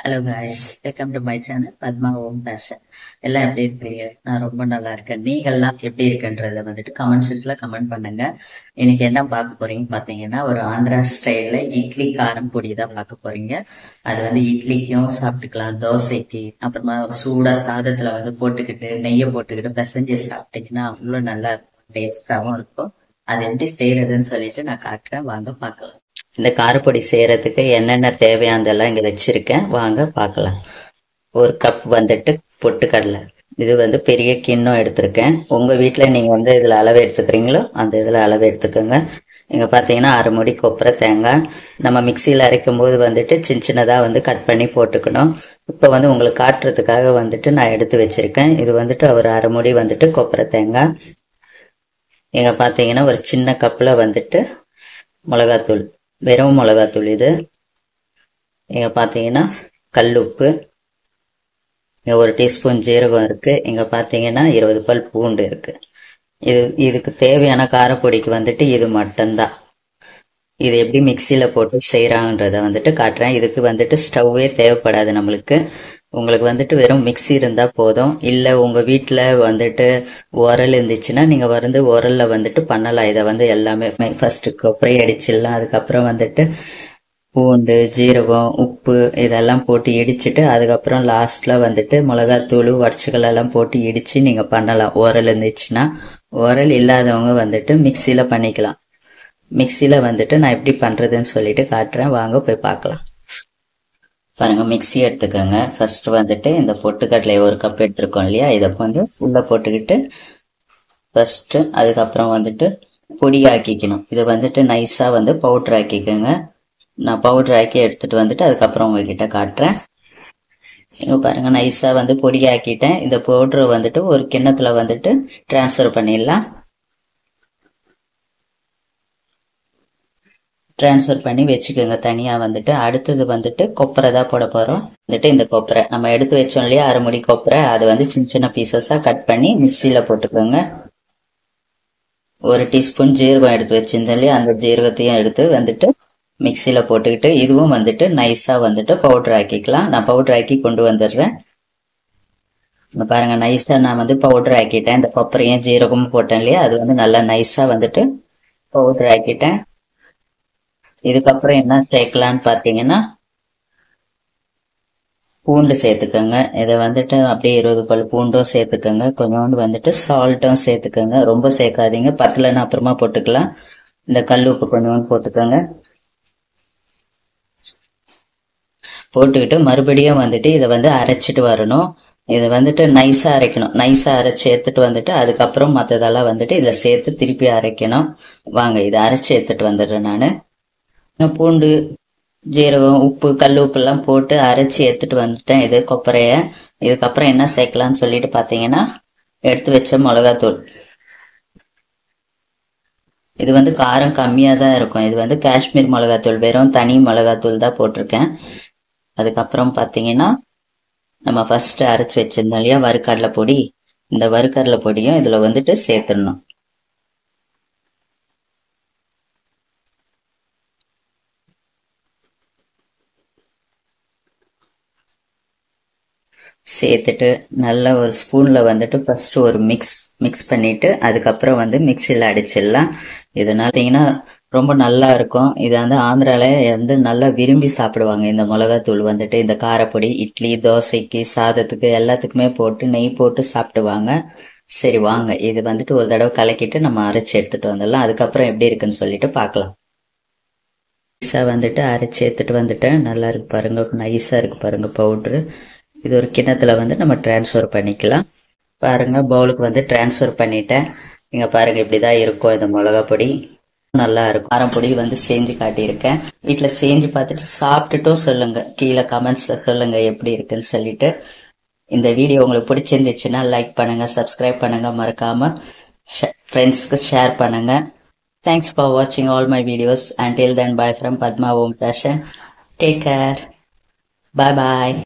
hello guys welcome to my channel Padma Om fashion எல்லாம் எப்படி இருக்கீங்க நான் ரொம்ப நல்லா இருக்கேன் நீங்கள்லாம் எப்படி இருக்குன்றத வந்துட்டு கமெண்ட் செக்ஷன்ல கமெண்ட் பண்ணுங்க இன்னைக்கு என்ன பார்க்க போறீங்கன்னு பார்த்தீங்கன்னா ஒரு ஆந்திரா ஸ்டைல்ல இட்லி காரம் பொடி தான் பார்க்க போறீங்க அது வந்து இட்லிக்கும் சாப்பிட்டுக்கலாம் தோசைக்கு அப்புறமா சூடா சாதத்துல வந்து போட்டுக்கிட்டு நெய்யை போட்டுக்கிட்டு பிசைஞ்சு சாப்பிட்டீங்கன்னா அவ்வளோ நல்லா டேஸ்டாகவும் இருக்கும் அது எப்படி செய்யறதுன்னு சொல்லிட்டு நான் காட்டுறேன் வாங்க பார்க்கலாம் இந்த காரப்பொடி செய்யறதுக்கு என்னென்ன தேவையானதெல்லாம் இங்க வச்சிருக்கேன் வாங்க பார்க்கலாம் ஒரு கப் வந்துட்டு பொட்டுக்கடலை இது வந்து பெரிய கிண்ணம் எடுத்திருக்கேன் உங்க வீட்டில் நீங்க வந்து இதுல அளவு எடுத்துக்கிறீங்களோ அந்த இதுல அளவு எடுத்துக்கோங்க இங்க பாத்தீங்கன்னா அரை முடி கொப்பரை தேங்காய் நம்ம மிக்சியில் அரைக்கும் போது வந்துட்டு சின்ன சின்னதா வந்து கட் பண்ணி போட்டுக்கணும் இப்போ வந்து உங்களுக்கு காட்டுறதுக்காக வந்துட்டு நான் எடுத்து வச்சிருக்கேன் இது வந்துட்டு ஒரு அரை முடி வந்துட்டு கொப்பரை தேங்காய் இங்க பாத்தீங்கன்னா ஒரு சின்ன கப்ல வந்துட்டு மிளகாத்தூள் வெறும் மிளகாத்தூள் இது இங்க பாத்தீங்கன்னா கல்லுப்பு இங்க ஒரு டீஸ்பூன் ஜீரகம் இருக்கு இங்க பாத்தீங்கன்னா இருபது பல் பூண்டு இருக்கு இது இதுக்கு தேவையான காரப்பொடிக்கு வந்துட்டு இது மட்டும்தான் இது எப்படி மிக்சியில போட்டு செய்யறாங்கன்றத வந்துட்டு காட்டுறேன் இதுக்கு வந்துட்டு ஸ்டவ்வே தேவைப்படாது நம்மளுக்கு உங்களுக்கு வந்துட்டு வெறும் மிக்சி இருந்தா போதும் இல்ல உங்க வீட்டுல வந்துட்டு உரல் இருந்துச்சுன்னா நீங்க வந்து உரல்ல வந்துட்டு பண்ணலாம் இதை வந்து எல்லாமே ஃபர்ஸ்ட் கொப்பரை அடிச்சிடலாம் அதுக்கப்புறம் வந்துட்டு பூண்டு ஜீரகம் உப்பு இதெல்லாம் போட்டு இடிச்சிட்டு அதுக்கப்புறம் லாஸ்ட்ல வந்துட்டு மிளகாத்தூள் வடிச்சுகள் எல்லாம் போட்டு இடிச்சு நீங்க பண்ணலாம் உரல் இருந்துச்சுன்னா உரல் இல்லாதவங்க வந்துட்டு மிக்சியில பண்ணிக்கலாம் மிக்சியில வந்துட்டு நான் எப்படி பண்றதுன்னு சொல்லிட்டு காட்டுறேன் வாங்க போய் பார்க்கலாம் பாருங்க மிக்சி எடுத்துக்கோங்க ஃபர்ஸ்ட் வந்துட்டு இந்த பொட்டுக்கடலை ஒரு கப் எடுத்துருக்கோம் இல்லையா இதை வந்து உள்ள போட்டுக்கிட்டு ஃபர்ஸ்ட் அதுக்கப்புறம் வந்துட்டு பொடி ஆக்கிக்கணும் இது வந்துட்டு நைஸா வந்து பவுடர் ஆக்கிக்கோங்க நான் பவுடர் ஆக்கி எடுத்துட்டு வந்துட்டு அதுக்கப்புறம் உங்ககிட்ட காட்டுறேன் இங்க பாருங்க நைஸா வந்து பொடி ஆக்கிட்டேன் இந்த பவுடரை வந்துட்டு ஒரு கிண்ணத்துல வந்துட்டு டிரான்ஸ்ஃபர் பண்ணிடலாம் டிரான்ஸ்ஃபர் பண்ணி வச்சுக்கோங்க தனியா வந்துட்டு அடுத்தது வந்துட்டு கொப்பரை தான் போட போறோம் வந்துட்டு இந்த கொப்பரை நம்ம எடுத்து வச்சோம் இல்லையா அரை முடி கொப்பரை அதை வந்து சின்ன சின்ன பீசஸா கட் பண்ணி மிக்சியில போட்டுக்கோங்க ஒரு டீஸ்பூன் ஜீரகம் எடுத்து வச்சிருந்தோம் இல்லையா அந்த ஜீரகத்தையும் எடுத்து வந்துட்டு மிக்சியில போட்டுக்கிட்டு இதுவும் வந்துட்டு நைஸா வந்துட்டு பவுடர் ஆக்கிக்கலாம் நான் பவுடர் ஆக்கி கொண்டு வந்துடுறேன் பாருங்க நைஸா நான் வந்து பவுடர் ஆக்கிட்டேன் இந்த கொப்பரையும் ஜீரகமும் போட்டேன் இல்லையா அது வந்து நல்லா நைஸா வந்துட்டு பவுடர் ஆக்கிட்டேன் இதுக்கப்புறம் என்ன சேர்க்கலான்னு பார்த்தீங்கன்னா பூண்டு சேர்த்துக்கோங்க இதை வந்துட்டு அப்படியே இருபது பல் பூண்டும் சேர்த்துக்கோங்க கொஞ்சோண்டு வந்துட்டு சால்ட்டும் சேர்த்துக்கோங்க ரொம்ப சேர்க்காதீங்க பத்தலைன்னு அப்புறமா போட்டுக்கலாம் இந்த கல் உப்பு கொஞ்சோண்டு போட்டுக்கோங்க போட்டுக்கிட்டு மறுபடியும் வந்துட்டு இதை வந்து அரைச்சிட்டு வரணும் இதை வந்துட்டு நைஸா அரைக்கணும் நைஸா அரைச்சி எடுத்துட்டு வந்துட்டு அதுக்கப்புறம் மற்றதெல்லாம் வந்துட்டு இதில் சேர்த்து திருப்பி அரைக்கணும் வாங்க இதை அரைச்சி எடுத்துட்டு வந்துடுறேன் நான் பூண்டு ஜீரகம் உப்பு கல் உப்புலாம் போட்டு அரைச்சி எடுத்துட்டு வந்துட்டேன் இது கொப்பரைய இதுக்கப்புறம் என்ன சேர்க்கலாம்னு சொல்லிட்டு பார்த்தீங்கன்னா எடுத்து வச்ச மிளகாத்தூள் இது வந்து காரம் கம்மியாக தான் இருக்கும் இது வந்து காஷ்மீர் மிளகாத்தூள் வெறும் தனி மிளகாத்தூள் தான் போட்டிருக்கேன் அதுக்கப்புறம் பார்த்தீங்கன்னா நம்ம ஃபர்ஸ்ட் அரைச்சி வச்சிருந்தோம் இல்லையா வறுக்கடலை பொடி இந்த வறுக்கடலை பொடியும் இதில் வந்துட்டு சேர்த்துடணும் சேர்த்துட்டு நல்ல ஒரு ஸ்பூன்ல வந்துட்டு ஃபர்ஸ்ட் ஒரு மிக்ஸ் மிக்ஸ் பண்ணிட்டு அதுக்கப்புறம் வந்து மிக்சியில் அடிச்சிடலாம் இதனால பார்த்தீங்கன்னா ரொம்ப நல்லா இருக்கும் இது வந்து ஆந்திரால வந்து நல்லா விரும்பி சாப்பிடுவாங்க இந்த மிளகாத்தூள் வந்துட்டு இந்த காரப்பொடி இட்லி தோசைக்கு சாதத்துக்கு எல்லாத்துக்குமே போட்டு நெய் போட்டு சாப்பிடுவாங்க சரி வாங்க இது வந்துட்டு ஒரு தடவை கலக்கிட்டு நம்ம அரைச்சி எடுத்துட்டு வந்துடலாம் அதுக்கப்புறம் எப்படி இருக்குன்னு சொல்லிட்டு பார்க்கலாம் நைஸாக வந்துட்டு அரைச்சி எடுத்துட்டு வந்துட்டேன் நல்லா இருக்கு பாருங்க நைஸாக இருக்கு பாருங்க பவுட்ரு இது ஒரு கிண்ணத்துல வந்து நம்ம டிரான்ஸ்ஃபர் பண்ணிக்கலாம் பாருங்க பவுலுக்கு வந்து டிரான்ஸ்ஃபர் பண்ணிட்டேன் இங்க பாருங்க இப்படிதான் இருக்கும் இந்த மிளகா பொடி நல்லா இருக்கும் காரம் பொடி வந்து செஞ்சு காட்டியிருக்கேன் வீட்டுல செஞ்சு பார்த்துட்டு சாப்பிட்டுட்டும் சொல்லுங்க கீழே கமெண்ட்ஸ்ல சொல்லுங்க எப்படி இருக்குன்னு சொல்லிட்டு இந்த வீடியோ உங்களுக்கு பிடிச்சிருந்துச்சுன்னா லைக் பண்ணுங்க சப்ஸ்கிரைப் பண்ணுங்க மறக்காம ஃப்ரெண்ட்ஸ்க்கு ஷேர் பண்ணுங்க தேங்க்ஸ் ஃபார் வாட்சிங் all my videos until then bye from Padma Om fashion take care bye bye